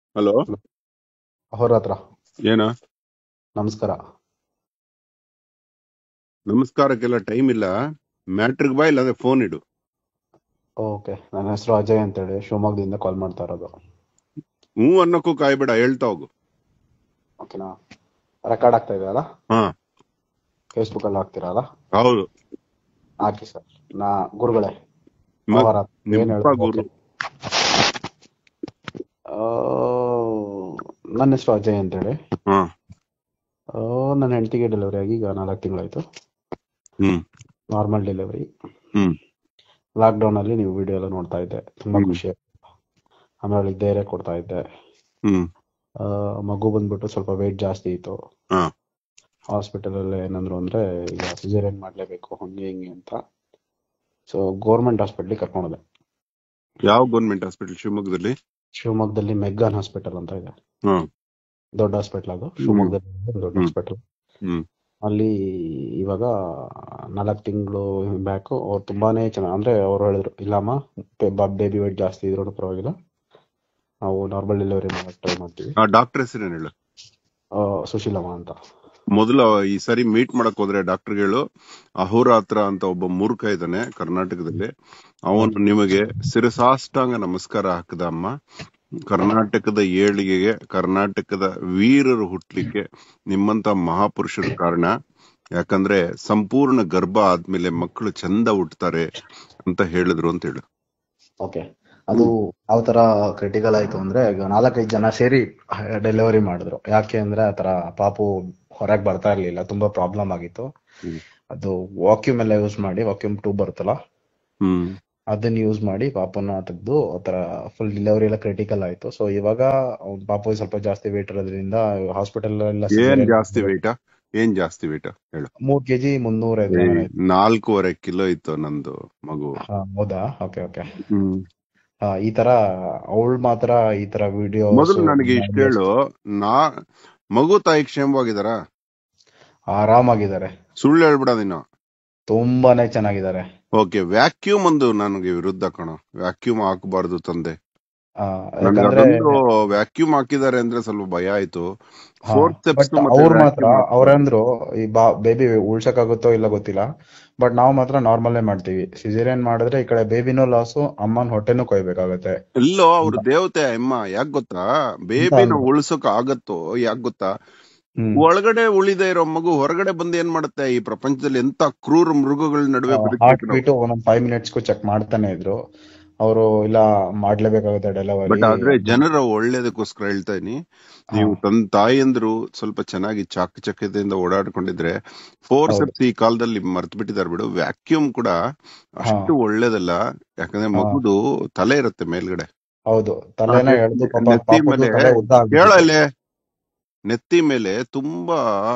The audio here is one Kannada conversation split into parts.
ಹಲೋ ಅಹೋರಾತ್ರ ಏನ ನಮಸ್ಕಾರ ನಮಸ್ಕಾರಕ್ಕೆಲ್ಲ ಟೈಮ್ ಇಲ್ಲ ಮ್ಯಾಟ್ರಿಗ್ ಬಾ ಇಲ್ಲಾಂದ್ರೆ ಫೋನ್ ಇಡು ಓಕೆ ನನ್ನ ಹೆಸರು ಅಜಯ್ ಅಂತೇಳಿ ಶಿವಮೊಗ್ಗದಿಂದ ಕಾಲ್ ಮಾಡ್ತಾ ಇರೋದು ಹ್ಞೂ ಅನ್ನಕ್ಕೂ ಕಾಯ್ಬೇಡ ಹೇಳ್ತಾ ಹೋಗು ಓಕೆನಾ ರೆಕಾರ್ಡ್ ಆಗ್ತಾ ಇದೆ ಅಲ್ಲ ಹಾ ಫೇಸ್ಬುಕ್ ಅಲ್ಲಿ ಹಾಕ್ತೀರಲ್ಲ ಹೌದು ಹಾಕಿ ಸರ್ ನಾ ಗುರುಗಳೇ ಮತ್ ಅಹೋರಾತ್ರ ಏನ್ ನಿಮ್ಮಪ್ಪ ಹೇಳ್ತಾರೆ ಗುರು ಓಕೆ ನನ್ನ ಹೆಸರು ಅಜಯ್ ಅಂತೇಳಿ ಹಾ ಆ, ನನ್ನ ಹೆಂಡತಿಗೆ ಡೆಲಿವರಿ ಆಗಿ ಈಗ ನಾಲ್ಕು ತಿಂಗಳಾಯ್ತು ಹ್ಮ್ ನಾರ್ಮಲ್ ಡೆಲಿವರಿ ಹ್ಮ್ ಲಾಕ್ಡೌನ್ ಅಲ್ಲಿ ನೀವು ವಿಡಿಯೋ ಎಲ್ಲ ನೋಡ್ತಾ ಇದ್ದೆ ತುಂಬಾ ಹ್ಮ್ ಖುಷಿ ಆಯ್ತು. ಆಮೇಲೆ ಅವಳಿಗೆ ಧೈರ್ಯ ಕೊಡ್ತಾ ಇದ್ದೆ ಹ್ಮ್ ಆ, ಮಗು ಬಂದ್ಬಿಟ್ಟು ಸ್ವಲ್ಪ ವೆಯ್ಟ್ ಜಾಸ್ತಿ ಇತ್ತು ಹಾ ಹಾಸ್ಪಿಟಲ್ ಅಲ್ಲಿ ಏನಂದ್ರು ಅಂದ್ರೆ ಈಗ ಸಿಸೇರಿಯನ್ ಮಾಡ್ಲೇಬೇಕು ಹಂಗೆ ಹಿಂಗೆ ಅಂತ ಸೊ ಗೌರ್ಮೆಂಟ್ ಹಾಸ್ಪಿಟಲ್ ಕರ್ಕೊಂಡೋದೆ ಯಾವ ಗೌರ್ಮೆಂಟ್ ಹಾಸ್ಪಿಟಲ್ ಶಿವಮೊಗ್ಗದಲ್ಲಿ ಶಿವಮೊಗ್ಗದಲ್ಲಿ ಮೆಗ್ಗಾನ್ ಹಾಸ್ಪಿಟಲ್ ಅಂತ ಇದೆ ಹ್ಮ್ ದೊಡ್ಡ ಹಾಸ್ಪಿಟಲ್ ಅದು ಹ್ಮ್ ಶಿವಮೊಗ್ಗದಲ್ಲಿ ಒಂದು ದೊಡ್ಡ ಹ್ಮ್ ಹಾಸ್ಪಿಟಲ್ ಹ್ಮ್ ಅಲ್ಲಿ ಇವಾಗ ನಾಲ್ಕು ತಿಂಗಳು ಬ್ಯಾಕ್ ಅವ್ರು ತುಂಬಾನೇ ಚೆನ್ನಾಗಿ ಅಂದ್ರೆ ಅವ್ರು ಹೇಳಿದ್ರು ಇಲ್ಲಮ್ಮ ಬೇಬಿ ವೇಟ್ ಜಾಸ್ತಿ ಇದ್ರು ಪರವಾಗಿಲ್ಲ ನಾವು ನಾರ್ಮಲ್ ಡೆಲಿವರಿ ಮಾಡಕ್ ಟ್ರೈ ಮಾಡ್ತೀವಿ ಆ ಡಾಕ್ಟರ್ ಹೆಸರೇನು ಹೇಳು ಆ, ಸುಶೀಲಮ್ಮ ಅಂತ ಮೊದಲು ಈ ಸರಿ ಮೀಟ್ ಮಾಡಕ್ ಹೋದ್ರೆ ಡಾಕ್ಟರ್ ಹೇಳು ಅಹೋರಾತ್ರ ಅಂತ ಒಬ್ಬ ಮೂರ್ಖ ಇದ್ದಾನೆ ಕರ್ನಾಟಕದಲ್ಲಿ ಅವನು ಹ್ಮ್ ನಿಮಗೆ ಶಿರಸಾಷ್ಟಾಂಗ ನಮಸ್ಕಾರ ಹಾಕದ ಅಮ್ಮ ಕರ್ನಾಟಕದ ಏಳಿಗೆಗೆ ಕರ್ನಾಟಕದ ವೀರರು ಹುಟ್ಲಿಕ್ಕೆ ನಿಮ್ಮಂತ ಮಹಾಪುರುಷರು ಕಾರಣ ಯಾಕಂದ್ರೆ ಸಂಪೂರ್ಣ ಗರ್ಭ ಆದ್ಮೇಲೆ ಮಕ್ಕಳು ಚಂದ ಹುಟ್ಟುತ್ತಾರೆ ಅಂತ ಹೇಳಿದ್ರು ಅಂತ ಹೇಳು ಓಕೆ ಅದು ಹ್ಮ್ ಯಾವ ತರ ಕ್ರಿಟಿಕಲ್ ಆಯ್ತು ಅಂದ್ರೆ ಈಗ ನಾಲ್ಕೈದು ಜನ ಸೇರಿ ಡೆಲಿವರಿ ಮಾಡಿದ್ರು ಯಾಕೆ ಅಂದ್ರೆ ಆತರ ಪಾಪು ಹೊರಗೆ ಬರ್ತಾ ಇರ್ಲಿಲ್ಲ ತುಂಬಾ ಪ್ರಾಬ್ಲಮ್ ಆಗಿತ್ತು ಹ್ಮ್ ಅದು ವಾಕ್ಯೂಮ್ ಎಲ್ಲ ಯೂಸ್ ಮಾಡಿ ವಾಕ್ಯೂಮ್ ಟೂ ಬರುತ್ತಲ್ಲ ಹ್ಮ್ ಅದನ್ನ ಯೂಸ್ ಮಾಡಿ ಪಾಪುನ ತೆಗ್ದು ಆತರ ಫುಲ್ ಡೆಲಿವರಿ ಎಲ್ಲ ಕ್ರಿಟಿಕಲ್ ಆಯ್ತು ಸೊ ಇವಾಗ ಅವ್ನ್ ಪಾಪು ಸ್ವಲ್ಪ ಜಾಸ್ತಿ ವೇಟ್ ಇರೋದ್ರಿಂದ ಹಾಸ್ಪಿಟಲ್ ಎಲ್ಲ ಏನ್ ಸಿಸೇರಿಯನ್ ಜಾಸ್ತಿ ವೇಟ ಏನ್ ಜಾಸ್ತಿ ವೇಟ ಹೇಳು ಮೂರ್ ಕೆಜಿ ಮುನ್ನೂರ ಐದು ಏ ಗ್ರಾಮ್ ಆಯ್ತು ನಾಲ್ಕೂವರೆ ಕಿಲೋ ಇತ್ತು ನಂದು ಮಗು ಹಾ, ಹೌದಾ ಓಕೆ ಓಕೆ ಹ್ಮ್ ಈ ತರ ಅವಳು ಮಾತ್ರ ಈ ತರ ವಿಡಿಯೋಸ್ ಮೊದಲು ನನಗೆ ಇಷ್ಟ ಹೇಳು ನಾ ಮಗು ತಾಯಿ ಕ್ಷೇಮವಾಗಿದಾರ ಆರಾಮಾಗಿದ್ದಾರೆ ಸುಳ್ಳು ಹೇಳ್ಬಿಡ ನೀನು ತುಂಬಾನೇ ಚೆನ್ನಾಗಿದ್ದಾರೆ ಓಕೆ ವ್ಯಾಕ್ಯೂಮ್ ಒಂದು ನನಗೆ ವಿರುದ್ಧ ಕಣೋ ವ್ಯಾಕ್ಯೂಮ್ ಹಾಕಬಾರ್ದು ತಂದೆ ಆ, ನನ್ಗೆ ಯಾಕಂದ್ರೆ ಅದೊಂದು ವ್ಯಾಕ್ಯೂಮ್ ಹಾಕಿದ್ದಾರೆ ಅಂದ್ರೆ ಸ್ವಲ್ಪ ಭಯ ಆಯ್ತು ಹಾ ಫೋರ್ತ್ ಬಟ್ ಸ್ಟೆಪ್ಸ್ ಮತ್ತೆ ಅವ್ರು ಮಾತ್ರ ವ್ಯಾಕ್ಯೂಮ್ ಹಾಕ್ಬಾರ್ದು ಅವ್ರಂದ್ರು ಈ ಬಾ ಬೇಬಿ ಉಳ್ಸಕ್ಕಾಗುತ್ತೋ ಇಲ್ಲ ಗೊತ್ತಿಲ್ಲ ಬಟ್ ನಾವು ಮಾತ್ರ ನಾರ್ಮಲ್ಲೇ ಮಾಡ್ತೀವಿ ಸಿಸೇರಿಯನ್ ಮಾಡಿದ್ರೆ ಈ ಕಡೆ ಬೇಬಿನೂ ಲಾಸು ಅಮ್ಮನ ಹೊಟ್ಟೆನೂ ಕೊಯ್ಬೇಕಾಗತ್ತೆ ಇಲ್ಲೋ ಅವ್ರ ಅಂತ ದೇವತೆ ಅಮ್ಮ ಯಾಕ್ ಗೊತ್ತಾ ಅಂತ ಬೇಬಿನ ಅಂದ್ರು ಉಳ್ಸೋಕ್ ಆಗತ್ತೋ ಯಾಕ್ ಗೊತ್ತಾ ಹ್ಮ್ ಒಳಗಡೆ ಉಳಿದೇ ಇರೋ ಮಗು ಹೊರಗಡೆ ಬಂದು ಏನ್ ಮಾಡುತ್ತೆ ಈ ಪ್ರಪಂಚದಲ್ಲಿ ಎಂತ ಕ್ರೂರ ಮೃಗಗಳ ನಡುವೆ ಹಾರ್ಟ್ ಬದುಕ್ಬೇಕು ನಾವು ಬೀಟು ಒಂದೊಂದ್ ಫೈವ್ ಮಿನಿಟ್ಸ್ಗೂ ಚೆಕ್ ಮಾಡ್ತಾನೆ ಇದ್ರು ಅವರು ಇಲ್ಲ ಮಾಡ್ಲೇಬೇಕಾಗುತ್ತೆ ಡೆಲಿವರಿ ಬಟ್ ಆದ್ರೆ ಜನರ ಒಳ್ಳೇದಕ್ಕೋಸ್ಕರ ಹೇಳ್ತಾ ಇದೀನಿ ಹಾ ನೀವು ತನ್ನ ತಾಯಿಯಂದ್ರು ಸ್ವಲ್ಪ ಚೆನ್ನಾಗಿ ಚಾಕಚಕ್ಯತೆಯಿಂದ ಓಡಾಡ್ಕೊಂಡಿದ್ರೆ ಫೋರ್ ಹೌದು ಸೆಪ್ಸ್ ಈ ಕಾಲದಲ್ಲಿ ಮರ್ತ್ ಬಿಟ್ಟಿದಾರೆ ಬಿಡು ವ್ಯಾಕ್ಯೂಮ್ ಕೂಡ ಹಾ ಅಷ್ಟು ಒಳ್ಳೇದಲ್ಲ ಯಾಕಂದ್ರೆ ಹಾ ಮಗುದು ತಲೆ ಇರುತ್ತೆ ಮೇಲ್ಗಡೆ ಹೌದು ಆ ತಲೆನ ನೆತ್ತಿ ಎಳ್ದು ಪಾಪ ನೆತ್ತಿ ಪಾಪದ್ದು ಮೇಲೆ ತಲೆ ಉದ್ದ ಆಗ್ಬಿಟ್ಟಿತ್ತು ಕೇಳಲೆ ನೆತ್ತಿ ಮೇಲೆ ತುಂಬಾ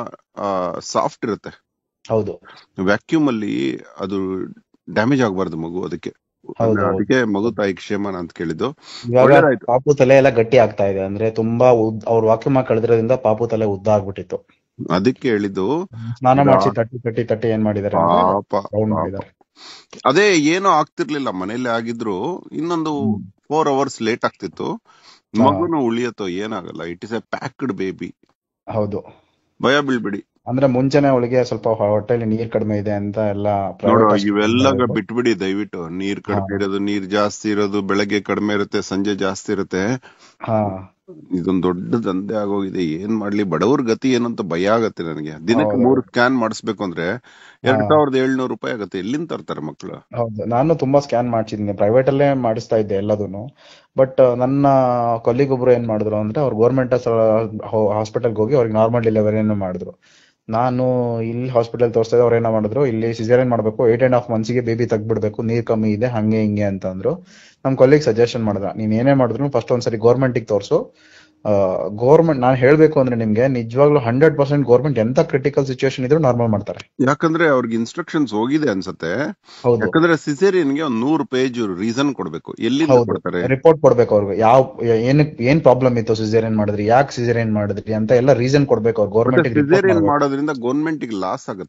ಸಾಫ್ಟ್ ಇರುತ್ತೆ ಹೌದು ವ್ಯಾಕ್ಯೂಮ್ ಅಲ್ಲಿ ಅದು ಡ್ಯಾಮೇಜ್ ಆಗಬಾರ್ದು ಮಗು ಅದಕ್ಕೆ ಹೌದು ಹೌದು ಅದಕ್ಕೆ ಮಗು ತಾಯಿ ಕ್ಷೇಮನ ಅಂತ ಕೇಳಿದ್ದು ಇವಾಗ ಒಳ್ಳೇದಾಯ್ತು ಪಾಪು ತಲೆ ಎಲ್ಲ ಗಟ್ಟಿ ಆಗ್ತಾ ಇದೆ ಅಂದ್ರೆ ತುಂಬಾ ಉದ್ದ ಅವ್ರ ವಾಕ್ಯೂಮ್ ಕಳೆದಿರೋದ್ರಿಂದ ಪಾಪು ತಲೆ ಉದ್ದ ಆಗ್ಬಿಟ್ಟಿತ್ತು ಅದಕ್ಕೆ ಹೇಳಿದ್ದು ಸ್ನಾನ ಈಗ ಮಾಡಿಸಿ ತಟ್ಟಿ ತಟ್ಟಿ ತಟ್ಟಿ ಏನ್ ಮಾಡಿದಾರೆ ಅಂದ್ರೆ ಪಾಪ ರೌಂಡ್ ಪಾಪ ಮಾಡಿದ್ದಾರೆ ಅದೇ ಏನೋ ಆಗ್ತಿರ್ಲಿಲ್ಲ ಮನೇಲಿ ಆಗಿದ್ರು ಇನ್ನೊಂದು ಹ್ಮ್ ಫೋರ್ ಅವರ್ಸ್ ಲೇಟ್ ಆಗ್ತಿತ್ತು ಹಾ ಮಗುನು ಉಳಿಯತ್ತೋ ಏನಾಗಲ್ಲ it is a packed baby ಹೌದು ಭಯ ಬೀಳ್ಬೇಡಿ ಅಂದ್ರೆ ಮುಂಚೆನೆ ಅವಳಿಗೆ ಸ್ವಲ್ಪ ಹೊಟ್ಟೆಲಿ ನೀರ್ ಕಡಿಮೆ ಇದೆ ಅಂತ ಎಲ್ಲ ನೋಡು ಪ್ರೈವೇಟ್ ಹಾಸ್ಪಿಟಲ್ ಇವೆಲ್ಲ ಹೇಳಿದ್ರು ಬಿಟ್ಬಿಡಿ ದಯವಿಟ್ಟು ನೀರ್ ಹಾ ಕಡಿಮೆ ಇರೋದು ನೀರ್ ಜಾಸ್ತಿ ಇರೋದು ಬೆಳಗ್ಗೆ ಕಡಿಮೆ ಇರುತ್ತೆ ಸಂಜೆ ಜಾಸ್ತಿ ಇರುತ್ತೆ ಹಾ ಇದೊಂದ್ ದೊಡ್ಡ ದಂಧೆ ಆಗೋಗಿದೆ ಏನ್ ಮಾಡ್ಲಿ ಬಡವ್ರ ಗತಿ ಏನಂತ ಭಯ ಆಗತ್ತೆ ನನಗೆ ದಿನಕ್ಕೆ ಹೌದು ಮೂರು ಸ್ಕ್ಯಾನ್ ಮಾಡಿಸ್ಬೇಕು ಅಂದ್ರೆ ಹಾ ಎರಡ್ ಸಾವಿರದ ಏಳ್ನೂರು ರೂಪಾಯಿ ಆಗತ್ತೆ ಎಲ್ಲಿಂದ ತರ್ತಾರೆ ಮಕ್ಳು ಹೌದು ನಾನು ತುಂಬಾ ಸ್ಕ್ಯಾನ್ ಮಾಡ್ಸಿದ್ದೀನಿ ಪ್ರೈವೇಟ್ ಅಲ್ಲೇ ಮಾಡಿಸ್ತಾ ಇದ್ದೆ ಎಲ್ಲದೂನು ಬಟ್ ನನ್ನ ಕೊಲ್ಲಿಗ್ ಒಬ್ರು ಏನ್ ಮಾಡಿದ್ರು ಅಂದ್ರೆ ಅವ್ರು ಗೌರ್ಮೆಂಟ್ ಹಾಸ್ಪಿಟಲ್ಗೆ ಹೋಗಿ ಅವ್ರಿಗೆ ನಾರ್ಮಲ್ ಡೆಲಿವರಿಯನ್ನು ಮಾಡಿದ್ರು ನಾನು ಇಲ್ಲಿ ಹಾಸ್ಪಿಟಲ್ ತೋರಿಸ್ತಾ ಇದ್ದೆ ಅವ್ರು ಏನೋ ಮಾಡಿದ್ರು ಇಲ್ಲಿ ಸಿಸೇರಿಯನ್ ಮಾಡ್ಬೇಕು ಏಟ್ ಅಂಡ್ ಹಾಫ್ ಮಂತ್ಸ್ಗೆ ಬೇಬಿ ತೆಗ್ದ್ಬಿಡ್ಬೇಕು ನೀರ್ ಕಮ್ಮಿ ಇದೆ ಹಂಗೆ ಹಿಂಗೆ ಅಂತ ಅಂದ್ರು ನಮ್ ಕೊಲ್ಲಿಗ್ ಸಜೆಷನ್ ಮಾಡಿದ ನೀನ್ ಏನೇ ಮಾಡಿದ್ರು ಫಸ್ಟ್ ಒಂದ್ಸರಿ ಗೌರ್ಮೆಂಟಿಗೆ ತೋರ್ಸು ಗೌರ್ಮೆಂಟ್ ನಾನು ಹೇಳ್ಬೇಕು ಅಂದ್ರೆ ನಿಮ್ಗೆ ನಿಜವಾಗ್ಲೂ ಹಂಡ್ರೆಡ್ ಪರ್ಸೆಂಟ್ ಗೌರ್ಮೆಂಟ್ ಎಂತ ಕ್ರಿಟಿಕಲ್ ಸಿಚುವೇಶನ್ ಇದ್ರು ನಾರ್ಮಲ್ ಮಾಡ್ತಾರೆ ಯಾಕಂದ್ರೆ ಅವ್ರಿಗೆ ಇನ್ಸ್ಟ್ರಕ್ಷನ್ಸ್ ಹೋಗಿದೆ ಅನ್ಸತ್ತೆ ಹೌದು ಯಾಕಂದ್ರೆ ಸಿಸೇರಿಯನ್ಗೆ ಒಂದ್ ನೂರು ಪೇಜ್ ರೀಸನ್ ಕೊಡ್ಬೇಕು ಎಲ್ಲಿಂದ ಹೌದು ಕೊಡ್ತಾರೆ ರಿಪೋರ್ಟ್ ಕೊಡ್ಬೇಕು ಅವ್ರಿಗೆ ಯಾವ ಏನಕ್ ಏನ್ ಪ್ರಾಬ್ಲಮ್ ಇತ್ತು ಸಿಸೇರಿಯನ್ ಮಾಡಿದ್ರಿ ಯಾಕೆ ಸಿಸೇರಿಯನ್ ಮಾಡಿದ್ರಿ ಅಂತ ಎಲ್ಲ ರೀಸನ್ ಕೊಡ್ಬೇಕು ಅವ್ರು ಮತ್ತೆ ಗೌರ್ಮೆಂಟ್ ರಿಪೋರ್ಟ್ ಸಿಸೇರಿಯನ್ ಮಾಡ್ಬೇಕು ಮಾಡೋದ್ರಿಂದ ಗೌರ್ಮೆಂಟ್ ಲಾಸ್ ಆಗುತ್ತೆ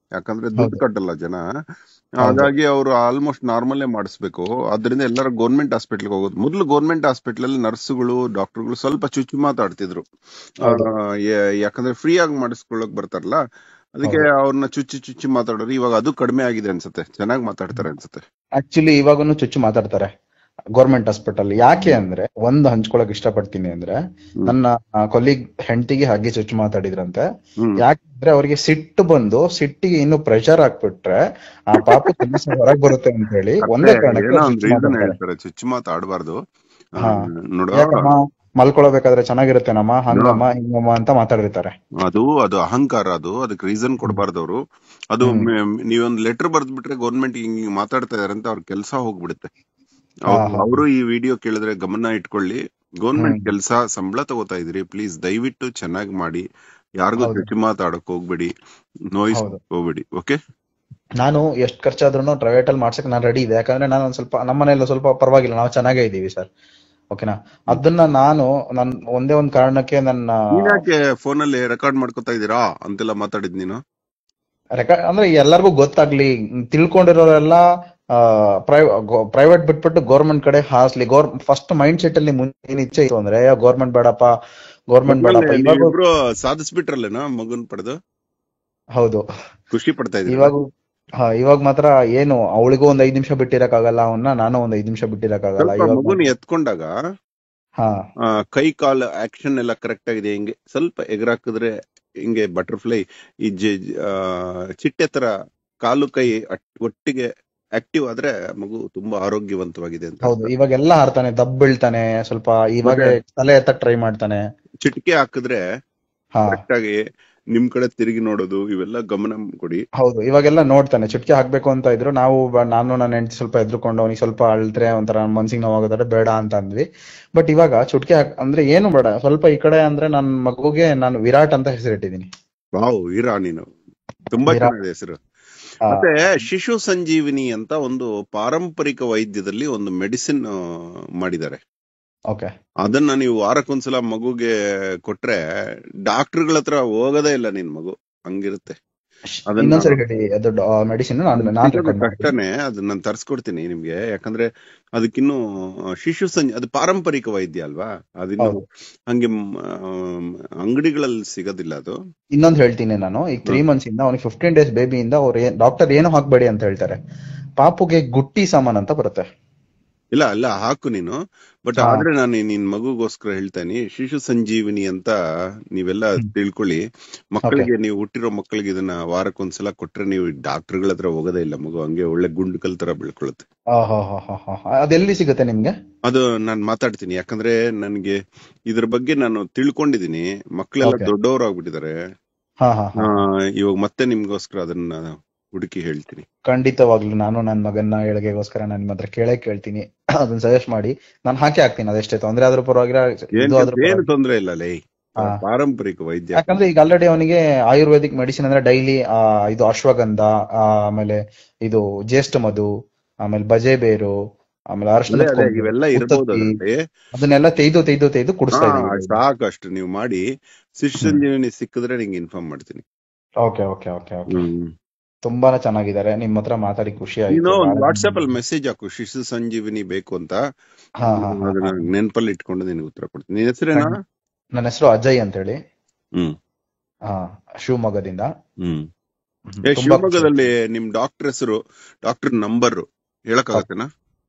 ಯಾಕಂದ್ರೆ ದುಡ್ಡು ಹೌದು ಕಟ್ಟಲ್ಲ ಜನ ಹೌದು ಹಾಗಾಗಿ ಅವರು ಆಲ್ಮೋಸ್ಟ್ ನಾರ್ಮಲ್ಲೇ ಮಾಡಿಸ್ಬೇಕು ಅದರಿಂದ ಎಲ್ಲರೂ ಗೌರ್ಮೆಂಟ್ ಹಾಸ್ಪಿಟ್ಲ್ಗೆ ಹೋಗೋದು ಮೊದಲು ಗೌರ್ಮೆಂಟ್ ಹಾಸ್ಪಿಟಲ್ ಅಲ್ಲಿ ನರ್ಸ್ಗಳು ಡಾಕ್ಟರ್ಗಳು ಸ್ವಲ್ಪ ಚುಚ್ಚು ಮಾತಾಡ್ತಿದ್ರು ಆ, ಹೌದು ಯಾ- ಯಾಕಂದ್ರೆ ಫ್ರೀ ಆಗಿ ಮಾಡಿಸ್ಕೊಳ್ಳೋಕ್ ಬರ್ತಾರಲ್ಲ ಅದಕ್ಕೆ ಹೌದು ಅವ್ರನ್ನ ಚುಚ್ಚಿ ಚುಚ್ಚಿ ಮಾತಾಡೋರು ಇವಾಗ ಅದು ಕಡಿಮೆ ಆಗಿದೆ ಅನ್ಸುತ್ತೆ ಚೆನ್ನಾಗಿ ಮಾತಾಡ್ತಾರೆ ಅನ್ಸುತ್ತೆ ಆಕ್ಚುಲಿ ಇವಾಗನು ಚುಚ್ಚು ಮಾತಾಡ್ತಾರೆ ಗೌರ್ಮೆಂಟ್ ಹಾಸ್ಪಿಟಲ್ ಯಾಕೆ ಅಂದ್ರೆ ಒಂದು ಹಂಚ್ಕೊಳಕ್ ಇಷ್ಟಪಡ್ತೀನಿ ಅಂದ್ರೆ ಹ್ಮ್ ನನ್ನ ಕೊಲ್ಲಿಗ್ ಹೆಂಡತಿಗೆ ಹಾಗೆ ಚುಚ್ಚು ಮಾತಾಡಿದ್ರಂತೆ ಹ್ಮ್ ಯಾಕಂದ್ರೆ ಅವ್ರಿಗೆ ಸಿಟ್ಟು ಬಂದು ಸಿಟ್ಟಿಗೆ ಇನ್ನು ಪ್ರೆಷರ್ ಹಾಕ್ಬಿಟ್ರೆ ಆ ಪಾಪ ಸಮಸ್ಯೆ ಹೊರಗ್ ಬರುತ್ತೆ ಅಂತ ಹೇಳಿ ಅಷ್ಟೇ ಒಂದೇ ಕಾರಣಕ್ಕೆ ಏನೋ ಅವ್ರು ಒಂದ್ ಚುಚ್ಚು ರೀಸನ್ ಮಾತಾಡ್ತಾರೆ ಹೇಳ್ತಾರೆ ಚುಚ್ಚು ಮಾತಾಡಬಾರ್ದು ಹಾ ನೋಡ ಯಾಕಮ್ಮ ಮಲ್ಕೊಳ್ಬೇಕಾದ್ರೆ ಚೆನ್ನಾಗಿರುತ್ತೇನಮ್ಮ ಹಂಗಮ್ಮ ಹಿಂಗಮ್ಮ ಅಂತ ಮಾತಾಡಿರ್ತಾರೆ ಅದು ಅದು ಅಹಂಕಾರ ಅದು ಅದಕ್ಕೆ ರೀಸನ್ ಕೊಡಬಾರ್ದು ಅವರು ಅದು ಹ್ಮ್ ಮ್- ನೀವೊಂದ್ ಲೆಟರ್ ಬರ್ದ್ಬಿಟ್ರೆ ಗೌರ್ಮೆಂಟ್ ಹಿಂಗ್ ಹಿಂಗ್ ಮಾತಾಡ್ತಾ ಇದಾರೆ ಅಂತ ಅವ್ರ ಕೆಲಸ ಹೋಗ್ಬಿಡುತ್ತೆ ಹಾ ಹಾ ಅವರು ಈ ವಿಡಿಯೋ ಕೇಳಿದ್ರೆ ಗಮನ ಇಟ್ಕೊಳ್ಳಿ ಗೌರ್ಮೆಂಟ್ ಹ್ಮ್ ಕೆಲಸ ಸಂಬಳ ತಗೋತಾ ಇದ್ರಿ ಪ್ಲೀಸ್ ದಯವಿಟ್ಟು ಚೆನ್ನಾಗಿ ಮಾಡಿ ಯಾರಿಗೂ ಹೌದು ಚುಚ್ಚು ಮಾತಾಡಕ್ ಹೋಗ್ಬೇಡಿ ನೋಯಿಸ್ ಹೌದು ಹೋಗ್ಬೇಡಿ ಓಕೆ ನಾನು ಎಷ್ಟ್ ಖರ್ಚಾದ್ರೂ ಪ್ರೈವೇಟ್ ಅಲ್ಲಿ ಮಾಡ್ಸಕ್ ನಾನು ರೆಡಿ ಇದೆ ಯಾಕಂದ್ರೆ ನಾನು ಒಂದ್ ಸ್ವಲ್ಪ ನಮ್ಮನೆಲ್ಲ ಸ್ವಲ್ಪ ಪರವಾಗಿಲ್ಲ ನಾವು ಚೆನ್ನಾಗೇ ಇದೀವಿ ಸರ್ ಓಕೆನಾ ಅದನ್ನ ನಾನು ನನ್ ಒಂದೇ ಒಂದ್ ಕಾರಣಕ್ಕೆ ನನ್ನ ನೀನ್ ಯಾಕೆ ಫೋನ್ ಅಲ್ಲಿ ರೆಕಾರ್ಡ್ ಮಾಡ್ಕೊತಾ ಇದೀರಾ ಅಂತೆಲ್ಲ ಮಾತಾಡಿದ್ ನೀನು ರೆಕಾರ್ಡ್ ಅಂದ್ರೆ ಎಲ್ಲರಿಗೂ ಗೊತ್ತಾಗ್ಲಿ ತಿಳ್ಕೊಂಡಿರೋರೆಲ್ಲ ಪ್ರೈವೇಟ್ ಬಿಟ್ಬಿಟ್ಟು ಗೌರ್ಮೆಂಟ್ ಕಡೆ ಹಾಸ್ಲಿ ಗೌರ್ ಫಸ್ಟ್ ಮೈಂಡ್ ಸೆಟ್ ಅಲ್ಲಿ ಮುಂದಿನ ಇಚ್ಛೆ ಇತ್ತು ಅಂದ್ರೆ ಗೌರ್ಮೆಂಟ್ ಬೇಡಪ್ಪ ಗೌರ್ಮೆಂಟ್ ಬೇಡಪ್ಪ ಒಟ್ನಲ್ಲಿ ಇವಾಗ ನೀವಿಬ್ರು ಸಾಧಿಸ್ಬಿಟ್ರಲ್ಲೇನೋ ಮಗುನ್ ಪಡೆದು ಹೌದು ಖುಷಿ ಪಡ್ತಾ ಇದೀರಾ ಇವಾಗ ಹಾ ಇವಾಗ ಮಾತ್ರ ಏನು ಅವಳಿಗೂ ಒಂದ್ ಐದ್ ನಿಮಿಷ ಬಿಟ್ಟಿರಕ್ಕಾಗಲ್ಲ ಅವನ್ನ ನಾನು ಒಂದ್ ಐದ್ ನಿಮಿಷ ಬಿಟ್ಟಿರಕ್ಕಾಗಲ್ಲ ಸ್ವಲ್ಪ ಇವಾಗ ಮಗುನ ಎತ್ಕೊಂಡಾಗ ಹಾ ಆ, ಕೈ ಕಾಲ್ ಆಕ್ಷನ್ ಎಲ್ಲ ಕರೆಕ್ಟ್ ಆಗಿದೆ ಹಿಂಗೆ ಸ್ವಲ್ಪ ಎಗರಾಕಿದ್ರೆ ಹಿಂಗೆ ಬಟರ್ಫ್ಲೈ ಈ ಜೆ- ಆ, ಚಿಟ್ಟೆ ತರ ಕಾಲು ಕೈ ಅಟ್- ಒಟ್ಟಿಗೆ ಆಕ್ಟಿವ್ ಆದ್ರೆ ಮಗು ತುಂಬಾ ಆರೋಗ್ಯವಂತವಾಗಿದೆ ಅಂತ ಹೌದು ಅರ್ಥ ಇವಾಗೆಲ್ಲ ಆಡ್ತಾನೆ ದಬ್ ಬೀಳ್ತಾನೆ ಸ್ವಲ್ಪ ಇವಾಗ ಮತ್ತೆ ತಲೆ ಎತ್ತಕ್ ಟ್ರೈ ಮಾಡ್ತಾನೆ ಚಿಟಿಕೆ ಹಾಕಿದ್ರೆ ಹಾ ಕರೆಕ್ಟ್ ಆಗಿ ನಿಮ್ ಕಡೆ ತಿರುಗಿ ನೋಡೋದು ಇವೆಲ್ಲ ಗಮನ ಕೊಡಿ ಹೌದು ಇವಾಗೆಲ್ಲ ನೋಡ್ತಾನೆ ಚುಟ್ಕಿ ಹಾಕ್ಬೇಕು ಅಂತ ಇದ್ರು ನಾವು ಬ- ನಾನು ನನ್ನ ಹೆಂಡತಿ ಸ್ವಲ್ಪ ಎದ್ರುಕೊಂಡು ಅವನಿಗೆ ಸ್ವಲ್ಪ ಅಳ್ತ್ರೆ ಒಂಥರ ಮನ್ಸಿಗೆ ನೋವಾಗೋದಾದ್ರೆ ಬೇಡ ಅಂತ ಅಂದ್ವಿ ಬಟ್ ಇವಾಗ ಚುಟ್ಕಿ ಹಾಕ್ ಅಂದ್ರೆ ಏನು ಬೇಡ ಸ್ವಲ್ಪ ಈ ಕಡೆ ಅಂದ್ರೆ ನನ್ ಮಗುಗೆ ನಾನು ವಿರಾಟ್ ಅಂತ ಹೆಸರಿಟ್ಟಿದ್ದೀನಿ ವಾವ್ ವೀರಾ ನೀನು ತುಂಬಾ ವಿರಾಟ್ ಚೆನ್ನಾಗಿದೆ ಹೆಸರು ಆ, ಮತ್ತೆ ಶಿಶು ಸಂಜೀವಿನಿ ಅಂತ ಒಂದು ಪಾರಂಪರಿಕ ವೈದ್ಯದಲ್ಲಿ ಒಂದು ಮೆಡಿಸಿನ್ ಮಾಡಿದ್ದಾರೆ ಓಕೆ ಅದನ್ನ ನೀವು ವಾರಕ್ಕೊಂದ್ಸಲ ಮಗುಗೆ ಕೊಟ್ರೆ ಡಾಕ್ಟರ್ಗಳ ಹತ್ರ ಹೋಗೋದೇ ಇಲ್ಲ ನಿನ್ ಮಗು ಹಂಗಿರುತ್ತೆ ಅದನ್ನ ಇನ್ನೊಂದ್ಸರಿ ಹೇಳಿ ಅದು ಮೆಡಿಸಿನ್ ನಾನ್ ನಾನ್ ಸಿಗೋದು ರೆಕಾರ್ಡ್ ಮಾಡ್ತೀನಿ ಕಷ್ಟನೇ ಅದನ್ನ ನಾನು ತರ್ಸ್ಕೊಡ್ತೀನಿ ನಿಮ್ಗೆ ಯಾಕಂದ್ರೆ ಅದಕ್ಕಿನ್ನು ಶಿಶು ಸಂಜೆ ಅದು ಪಾರಂಪರಿಕ ವೈದ್ಯ ಅಲ್ವಾ ಅದಿನ್ನು ಹೌದು ಹಂಗೆ ಮ್, ಆಮ್, ಅಂಗಡಿಗಳಲ್ಲಿ ಸಿಗೋದಿಲ್ಲ ಅದು ಇನ್ನೊಂದ್ ಹೇಳ್ತೀನಿ ನಾನು ಈಗ ತ್ರೀ ಮಂತ್ಸ್ ಇಂದ ಅವ್ನಿಗೆ ಫಿಫ್ಟೀನ್ ಡೇಸ್ ಬೇಬಿಯಿಂದ ಅವ್ರು ಡಾಕ್ಟರ್ ಏನು ಹಾಕ್ಬೇಡಿ ಅಂತ ಹೇಳ್ತಾರೆ ಪಾಪುಗೆ ಗುಟ್ಟಿ ಸಾಮಾನ್ ಅಂತ ಬರುತ್ತೆ ಇಲ್ಲ ಅಲ್ಲ ಹಾಕು ನೀನು ಬಟ್ ಹಾ ಆದ್ರೆ ನಾನು ನಿನ್ ಮಗುಗೋಸ್ಕರ ಹೇಳ್ತೇನೆ ಶಿಶು ಸಂಜೀವಿನಿ ಅಂತ ನೀವೆಲ್ಲ ಹ್ಮ್ ತಿಳ್ಕೊಳ್ಳಿ ಓಕೆ ಮಕ್ಕಳಿಗೆ ನೀವು ಹುಟ್ಟಿರೋ ಮಕ್ಕಳಿಗೆ ಇದನ್ನ ವಾರಕ್ಕೊಂದ್ಸಲ ಕೊಟ್ರೆ ನೀವು ಡಾಕ್ಟರ್ಗಳ ಹತ್ರ ಹೋಗೋದೇ ಇಲ್ಲ ಮಗು ಹಂಗೆ ಒಳ್ಳೆ ಗುಂಡು ಕಲ್ ತರ ಬೆಳ್ಕೊಳುತ್ತೆ ಅದೆಲ್ಲಿ ಸಿಗುತ್ತೆ ನಿಮ್ಗೆ ಅದು ನಾನ್ ಮಾತಾಡ್ತೀನಿ ಯಾಕಂದ್ರೆ ನನ್ಗೆ ಇದ್ರ ಬಗ್ಗೆ ನಾನು ತಿಳ್ಕೊಂಡಿದೀನಿ ಮಕ್ಕಳೆಲ್ಲ ಓಕೆ ದೊಡ್ಡವರಾಗ್ಬಿಟ್ಟಿದ್ದಾರೆ ಹಾ ಹಾ ಆ, ಹಾ ಇವಾಗ ಮತ್ತೆ ನಿಮ್ಗೋಸ್ಕರ ಅದನ್ನ ಹುಡುಕಿ ಹೇಳ್ತೀನಿ ಖಂಡಿತವಾಗ್ಲು ನಾನು ನನ್ನ ಮಗನ ಏಳಿಗೆಗೋಸ್ಕರ ನಾನು ನಿಮ್ಮ ಹತ್ರ ಕೇಳೇ ಕೇಳ್ತೀನಿ ಅದನ್ನ ಸಜೆಸ್ಟ್ ಮಾಡಿ ನಾನು ಹಾಕಿ ಹಾಕ್ತೀನಿ ಅದೆಷ್ಟೇ ತೊಂದ್ರೆ ಆದ್ರೂ ಪರವಾಗಿಲ್ಲ ಏನ್ ಇದು ಆದ್ರೂ ಕೆಲ್ಸ- ಏನು ಪರವಾಗಿಲ್ಲ ತೊಂದ್ರೆ ಇಲ್ಲ ಲೇ ಹಾ ಪಾರಂಪರಿಕ ವೈದ್ಯ ಯಾಕಂದ್ರೆ ಈಗ ಆಲ್ರೆಡಿ ಅವನಿಗೆ ಆಯುರ್ವೇದಿಕ್ ಮೆಡಿಸಿನ್ ಅಂದ್ರೆ ಡೈಲಿ ಇದು ಅಶ್ವಗಂಧ ಆ, ಆಮೇಲೆ ಇದು ಜ್ಯೇಷ್ಠ ಮಧು ಆಮೇಲೆ ಬಜೆ ಬೇರು ಆಮೇಲೆ ಅದೇ ಅರಿಶಿಣದ ಅದೇ ಕೊಂಬು ಇವೆಲ್ಲ ಇರ್ಬೋದು ಉತ್ತತ್ತಿ ಅದ್ರಲ್ಲಿ ಅದನ್ನೆಲ್ಲ ತೆಯ್ದು ತೆಯ್ದು ತೆಯ್ದು ಹಾ ಕುಡಿಸ್ತಾ ಇದೀವಿ ಡೈಲಿ ಸಾಕಷ್ಟು ನೀವು ಮಾಡಿ ಶಿಶು ಹ್ಮ್ ಸಂಜೀವಿನಿ ಸಿಕ್ಕಿದ್ರೆ ನಿಂಗೆ ಇನ್ಫಾರ್ಮ್ ಮಾಡ್ತೀನಿ ಓಕೆ ಓಕೆ ಓಕೆ ಓಕೆ ಹ್ಮ್ ತುಂಬಾನೇ ಚೆನ್ನಾಗಿದ್ದಾರೆ ನಿಮ್ಮ ಹತ್ರ ಮಾತಾಡಿ ಖುಷಿ ನೀನು ಆಯ್ತು ಒಂದು ಬಹಳ ವಾಟ್ಸ್ಆಪ್ ಅಲ್ಲಿ ಮೆಸೇಜ್ ಹಾಕು ಶಿಶು ಸಂಜೀವಿನಿ ಬೇಕು ಅಂತ ಹಾ ಹಾ ನಾನು ಹಾ ಅದನ್ನ ಹಾ ನೆನಪಲ್ಲಿ ಇಟ್ಕೊಂಡು ನಿನಗೆ ಉತ್ತರ ಕೊಡ್ತೀನಿ ನಿನ್ ಹೆಸರೇನಾ ಖಂಡ್- ನನ್ನ ಹೆಸರು ಅಜಯ್ ಅಂತ ಹೇಳಿ ಹ್ಮ್ ಹಾ ಶಿವಮೊಗ್ಗದಿಂದ ಹ್ಮ್ ಹ್ಮ್, ಏ ತುಂಬಾ ಖುಷಿ ಶಿವಮೊಗ್ಗದಲ್ಲಿ ನಿಮ್ ಡಾಕ್ಟರ್ ಹೆಸರು ಡಾಕ್ಟರ್ ನಂಬರ್ ಹೇಳಕ್ಕಾಗತ್ತೇನಾ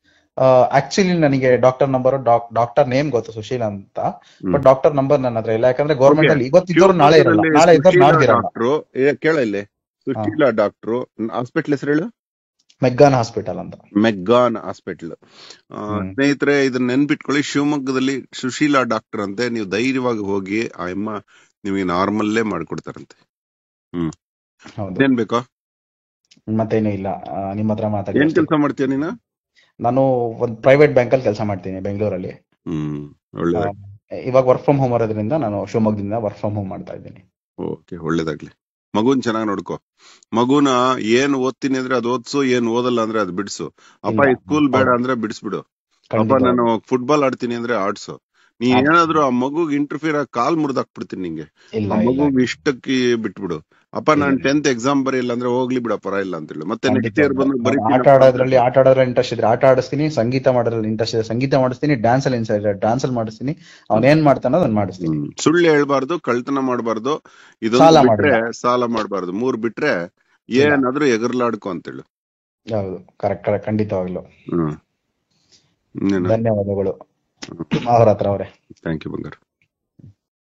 ಆಕ್ಚುಲಿ ನನಗೆ ಡಾಕ್ಟರ್ ನಂಬರ್ ಡಾಕ್ಟರ್ ನೇಮ್ ಗೊತ್ತು ಸುಶೀಲ್ ಅಂತ ಹ್ಮ್ ಬಟ್ ಡಾಕ್ಟರ್ ನಂಬರ್ ನನ್ನ ಹತ್ರ ಇಲ್ಲ ಯಾಕಂದ್ರೆ ಓಕೆ ಗೌರ್ಮೆಂಟ್ ಅಲ್ಲಿ ಇವತ್ತಿದ್ದವ್ರು ನಾಳೆ ಇರಲ್ಲ ಶಿವಮೊಗ್ಗದಲ್ಲಿ ನಾಳೆ ಇದ್ದವ್ರು ಸುಶೀಲಾ ನಾಡ್ದಿರಲ್ಲ ಡಾಕ್ಟ್ರು ಕೇಳ ಇಲ್ಲಿ ಹಾ ಸುಶೀಲಾ ಡಾಕ್ಟ್ರು ಹಾಸ್ಪಿಟಲ್ ಹೆಸರು ಹೇಳು ಮೆಗ್ಗಾನ್ ಹಾಸ್ಪಿಟಲ್ ಅಂತ ಮೆಗ್ಗಾನ್ ಹಾಸ್ಪಿಟಲ್ ಹ್ಮ್ ಸ್ನೇಹಿತರೆ ಇದನ್ನ ನೆನ್ಪಿಟ್ಕೊಳ್ಳಿ ಶಿವಮೊಗ್ಗದಲ್ಲಿ ಸುಶೀಲಾ ಡಾಕ್ಟರ್ ಅಂತೆ ನೀವು ಧೈರ್ಯವಾಗಿ ಹೋಗಿ ಆ ಅಮ್ಮ ನಿಮಗೆ ನಾರ್ಮಲ್ಲೇ ಮಾಡ್ಕೊಡ್ತಾರಂತೆ ಹ್ಮ್ ಹೌದು ಏನ್ ಬೇಕೋ ಮತ್ತೇನು ಇಲ್ಲ ಆ, ನಿಮ್ಮ ಹತ್ರ ಮಾತಾಡಿ ಏನ್ ಅಷ್ಟೇ ಕೆಲಸ ಮಾಡ್ತೀಯ ನೀನು ನಾನು ಒಂದು ಪ್ರೈವೇಟ್ ಬ್ಯಾಂಕ್ ಅಲ್ಲಿ ಕೆಲಸ ಮಾಡ್ತೀನಿ ಬೆಂಗಳೂರಲ್ಲಿ ಹ್ಮ್ ಆ, ಒಳ್ಳೇದಾಗ್ಲಿ ಇವಾಗ ವರ್ಕ್ ಫ್ರಮ್ ಹೋಮ್ ಇರೋದ್ರಿಂದ ನಾನು ಶಿವಮೊಗ್ಗದಿಂದ ವರ್ಕ್ ಫ್ರಮ್ ಹೋಮ್ ಮಾಡ್ತಾ ಇದ್ದೀನಿ ಓಕೆ ಒಳ್ಳೇದಾಗ್ಲಿ ಮಗುನ್ ಚೆನ್ನಾಗ್ ನೋಡ್ಕೋ ಮಗುನ ಏನ್ ಓದ್ತೀನಿ ಅಂದ್ರೆ ಅದು ಓದ್ಸು ಏನ್ ಓದಲ್ಲ ಅಂದ್ರೆ ಅದು ಬಿಡ್ಸು ಅಪ್ಪ ಇಲ್ಲ ಈ ಸ್ಕೂಲ್ ಬೇಡ ಹೌದು ಅಂದ್ರೆ ಬಿಡಿಸ್ಬಿಡು ಅಪ್ಪ ಖಂಡಿತವಾಗ್ಲು ನಾನು ಫುಟ್ಬಾಲ್ ಆಡ್ತೀನಿ ಅಂದ್ರೆ ಆಡ್ಸು ನೀ ಏನಾದ್ರು ಆ ಮಗುಗ್ ಇಂಟರ್ಫಿಯರ್ ಆಗಿ ಕಾಲ್ ಮುರಿದಾಕ್ಬಿಡ್ತೀನಿ ನಿಂಗೆ ಇಲ್ಲ ಆ ಇಲ್ಲ ಮಗುಗ್ ಇಷ್ಟಕ್ಕೆ ಬಿಟ್ಬಿಡು ಅಪ್ಪ ನಾನ್ ಇಲ್ಲ. ಟೆಂತ್ ಎಕ್ಸಾಮ್ ಬರೀಲ್ಲ ಅಂದ್ರೆ ಹೋಗ್ಲಿ ಬಿಡ ಪರ ಇಲ್ಲ ಅಂತ ಹೇಳಿ ಮತ್ತೆ ನೆಕ್ಸ್ಟ್ ಖಂಡಿತ ಇಯರ್ ಬಂದು ನಾನು ಬರೀತೀನಿ ಆಟ ಆಡೋದ್ರಲ್ಲಿ ಆಟ ಆಡೋದ್ರಲ್ಲಿ ಇಂಟ್ರೆಸ್ಟ್ ಇದ್ರೆ ಆಟ ಆಡಿಸ್ತೀನಿ ಸಂಗೀತ ಮಾಡೋದ್ರಲ್ಲಿ ಇಂಟ್ರೆಸ್ಟ್ ಇದೆ ಸಂಗೀತ ಮಾಡಿಸ್ತೀನಿ ಡ್ಯಾನ್ಸ್ ಅಲ್ಲಿ ಇಂಟ್ರೆಸ್ಟ್ ಇದೆ ಡ್ಯಾನ್ಸ್ ಅಲ್ಲಿ ಮಾಡಿಸ್ತೀನಿ ಅವ್ನ್ ಏನ್ ಮಾಡ್ತಾನೋ ಅದನ್ನ ಮಾಡಿಸ್ತೀನಿ ಹ್ಮ್. ಸುಳ್ಳು ಹೇಳ್ಬಾರ್ದು ಕಳ್ತನ ಮಾಡ್ಬಾರ್ದು ಸಾಲ ಇದೊಂದು ಬಿಟ್ರೆ ಮಾಡಿಲ್ಲ. ಸಾಲ ಮಾಡ್ಬಾರ್ದು ಮೂರ್ ಬಿಟ್ರೆ ಇಲ್ಲ. ಏನಾದ್ರೂ ಎಗರ್ಲಾಡ್ಕೊ ಅಂತೇಳು ಹೌದು ಕರೆಕ್ಟ್ ಕರೆಕ್ಟ್ ಖಂಡಿತವಾಗ್ಲು ಹ್ಮ್ ಇನ್ನೇನು ಧನ್ಯವಾದಗಳು ಅವ್ರ ಹತ್ರ ಅವ್ರೆ ಥ್ಯಾಂಕ್ ಯು ಬಂಗಾರ